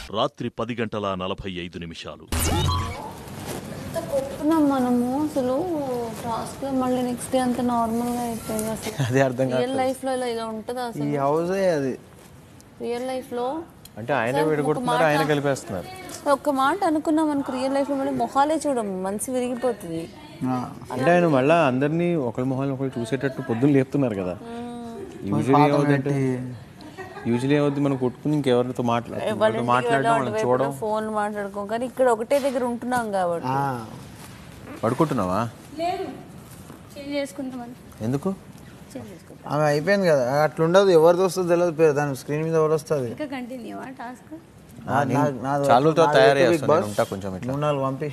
రాత్రి పది గంటల నలభై ఐదు నిమిషాలు కొట్టుకున్నాం మనము అసలు టాస్క్ లో మళ్ళీ నెక్స్ట్ డే అంత నార్మల్ గా అయిపోయింది అసలు అదే అర్థం కాదు రియల్ లైఫ్ లో ఇలా ఇలా ఉంటుందా ఈ అసలు హౌసే అది రియల్ లైఫ్ లో అంటే ఆయన సార్, ఒక విడగొడుతున్నారు మాట- ఆయన కలిపేస్తున్నారు ఒక్క మాట అనుకున్నాం అనుకో రియల్ లైఫ్ లో మళ్ళీ మొహాలే చూడము మనసు విరిగిపోతుంది ఆ, అంటే ఆయన మళ్ళీ అందరినీ ఒకరి మొహాలు ఒకరు చూసేటట్టు పొద్దున్న లేపుతున్నారు కదా యూజువలీ పాత ఏమవుతుందంటే పెట్టి యూజువలీ ఏమవుతుంది మనం కొట్టుకుని ఇంకెవరితో మాట్లా వాళ్ళ వాళ్ళతో ఇంటికి మాట్లాడడం వెళ్ళడం, వాళ్ళని అటువైపు చూడడం ఫోన్ మాట్లాడుకోం కానీ ఇక్కడ ఒకటే దగ్గర ఉంటున్నాం కాబట్టి ఆ, పడుకుంటున్నావా లేదు చేంజ్ చేసుకుంటామని ఎందుకు చేంజ్ చేసుకుంటాం ఆమె అయిపోయింది కదా అట్లుండదు ఎవరిది వస్తుందో తెలియదు పేరు దాని స్క్రీన్ మీద ఎవరు వస్తుంది ఇంకా కంటిన్యూ ఆ టాస్క్ ఆ, నేను చాలా రోజులు తయారు చేస్తాను నేను ఉంటా కొంచెం ఇట్లా మూడు నాలుగు పంపి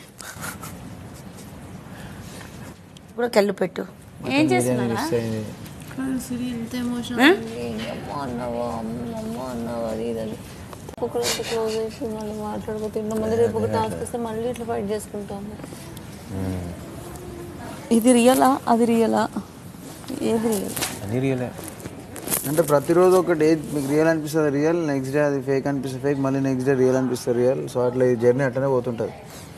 కూడా కళ్ళు పెట్టు ఏం చేస్తున్నారా మిస్ అయింది. ఎంత ఎమోషన్ అమ్మ అన్నావా అమ్మ అమ్మ అన్నావా అది ఇదని ఒకరు క్లోజ్ అయిపోయి మళ్ళీ మాట్లాడుకుంటున్నాం మళ్ళీ రేపు ఒక టాస్క్ వస్తే మళ్ళీ ఇట్లా ఫైట్ చేసుకుంటాము ఇది రియలా అది రియలా ఏది రియల్ అన్ని రియలే అంటే ప్రతిరోజు ఒకటి ఏది మీకు రియల్ అనిపిస్తుంది రియల్ నెక్స్ట్ డే అది ఫేక్ అనిపిస్తుంది ఫేక్ మళ్ళీ నెక్స్ట్ డే రియల్ అనిపిస్తుంది రియల్ సో అట్లా ఈ జర్నీ అట్లనే పోతుంటుంది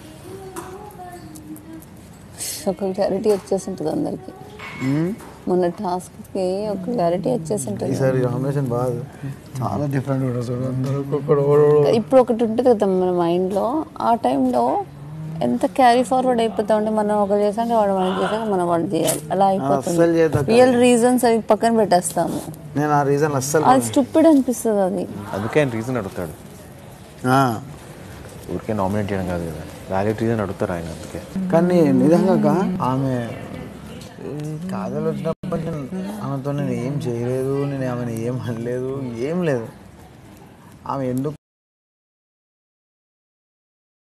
ఒక క్లారిటీ వచ్చేసి ఉంటుంది అందరికి మొన్న టాస్క్కి ఒక క్లారిటీ వచ్చేసి ఉంటుంది ఈసారి కాంబినేషన్ బాగా చాలా డిఫరెంట్ ఉంటుంది చూడు అందరూ ఒక్కొక్కడు ఒకడు- ఇప్పుడు ఒకటి ఉంటుంది కదా మన మైండ్లో ఆ టైంలో ఎంత క్యారీ ఫార్వర్డ్ అయిపోతా ఉంటే మనం ఒకరు చేసాక వాడు మనం చేసాక మనం వాళ్ళు చేయాలి అలా అస్సలు అయిపోతుంది చేద్దాం రియల్ రీజన్స్ అవి పక్కన పెట్టేస్తాము నేను ఆ రీజన్ అస్సలు అది స్టూపిడ్ అనిపిస్తుంది అది అందుకే ఆయన రీజన్ అడుగుతాడు ఆ. ఊరికే నామినేట్ చేయడం కాదు కదా వ్యాలిడ్ రీజన్ అడుగుతారు ఆయన అందుకే కానీ నిజంగా అక్క, ఆమె ఈ కాదలు వచ్చినప్పటి నేను ఆమెతో నేను ఏం చేయలేదు నేను ఆమెను ఏం అనలేదు ఏం లేదు ఆమె ఎందుకు